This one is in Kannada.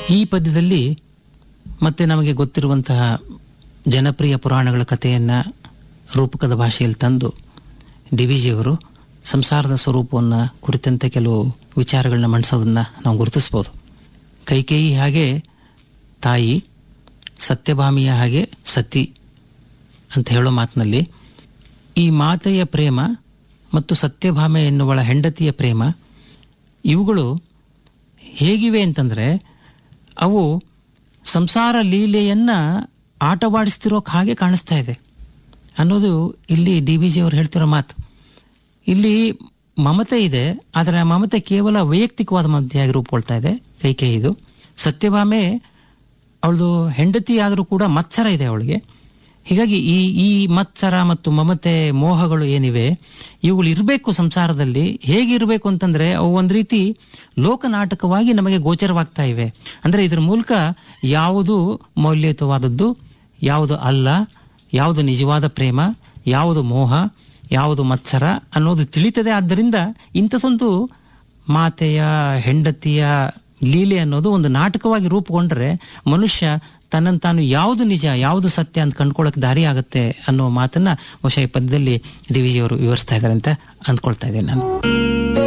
ಈ ಪದ್ಯದಲ್ಲಿ ಮತ್ತೆ ನಮಗೆ ಗೊತ್ತಿರುವಂತಹ ಜನಪ್ರಿಯ ಪುರಾಣಗಳ ಕಥೆಯನ್ನು ರೂಪಕದ ಭಾಷೆಯಲ್ಲಿ ತಂದು ಡಿ ವಿ ಜಿಯವರು ಸಂಸಾರದ ಸ್ವರೂಪವನ್ನು ಕುರಿತಂತೆ ಕೆಲವು ವಿಚಾರಗಳನ್ನ ಮಂಡಿಸೋದನ್ನು ನಾವು ಗುರುತಿಸ್ಬೋದು ಕೈಕೇಯಿ ಹಾಗೆ ತಾಯಿ ಸತ್ಯಭಾಮಿಯ ಹಾಗೆ ಸತಿ ಅಂತ ಹೇಳೋ ಮಾತಿನಲ್ಲಿ ಈ ಮಾತೆಯ ಪ್ರೇಮ ಮತ್ತು ಸತ್ಯಭಾಮೆ ಎನ್ನುವಳ ಹೆಂಡತಿಯ ಪ್ರೇಮ ಇವುಗಳು ಹೇಗಿವೆ ಅಂತಂದರೆ ಅವು ಸಂಸಾರ ಲೀಲೆಯನ್ನು ಆಟವಾಡಿಸ್ತಿರೋಕೆ ಹಾಗೆ ಕಾಣಿಸ್ತಾ ಇದೆ ಅನ್ನೋದು ಇಲ್ಲಿ ಡಿ ವಿ ಜಿ ಅವರು ಹೇಳ್ತಿರೋ ಮಾತು ಇಲ್ಲಿ ಮಮತೆ ಇದೆ ಆದರೆ ಆ ಮಮತೆ ಕೇವಲ ವೈಯಕ್ತಿಕವಾದ ಮಮತೆಯಾಗಿ ರೂಪುಗೊಳ್ತಾ ಇದೆ ಕೈಕೇಯಿದು ಸತ್ಯಭಾಮೆ ಅವಳದು ಹೆಂಡತಿ ಆದರೂ ಕೂಡ ಮತ್ಸರ ಇದೆ ಅವಳಿಗೆ ಹೀಗಾಗಿ ಈ ಈ ಮತ್ಸರ ಮತ್ತು ಮಮತೆ ಮೋಹಗಳು ಏನಿವೆ ಇವುಗಳು ಇರಬೇಕು ಸಂಸಾರದಲ್ಲಿ ಹೇಗಿರಬೇಕು ಅಂತಂದ್ರೆ ಅವು ಒಂದು ರೀತಿ ಲೋಕನಾಟಕವಾಗಿ ನಮಗೆ ಗೋಚರವಾಗ್ತಾ ಇವೆ ಅಂದ್ರೆ ಇದ್ರ ಮೂಲಕ ಯಾವುದು ಮೌಲ್ಯಯುತವಾದದ್ದು ಯಾವುದು ಅಲ್ಲ ಯಾವುದು ನಿಜವಾದ ಪ್ರೇಮ ಯಾವುದು ಮೋಹ ಯಾವುದು ಮತ್ಸರ ಅನ್ನೋದು ತಿಳಿತದೆ ಆದ್ದರಿಂದ ಇಂಥದೊಂದು ಮಾತೆಯ ಹೆಂಡತಿಯ ಲೀಲೆ ಅನ್ನೋದು ಒಂದು ನಾಟಕವಾಗಿ ರೂಪುಗೊಂಡ್ರೆ ಮನುಷ್ಯ ತನ್ನನ್ನು ತಾನು ಯಾವುದು ನಿಜ ಯಾವುದು ಸತ್ಯ ಅಂತ ಕಂಡ್ಕೊಳ್ಳೋಕೆ ದಾರಿ ಆಗುತ್ತೆ ಅನ್ನೋ ಮಾತನ್ನ ಬಹುಶಃ ಈ ಪದ್ಯದಲ್ಲಿ ಡಿ ವಿ ಜಿ ಅವರು ವಿವರಿಸ್ತಾ ಇದ್ದಾರೆ ಅಂತ ಅಂದ್ಕೊಳ್ತಾ ಇದ್ದೇನೆ ನಾನು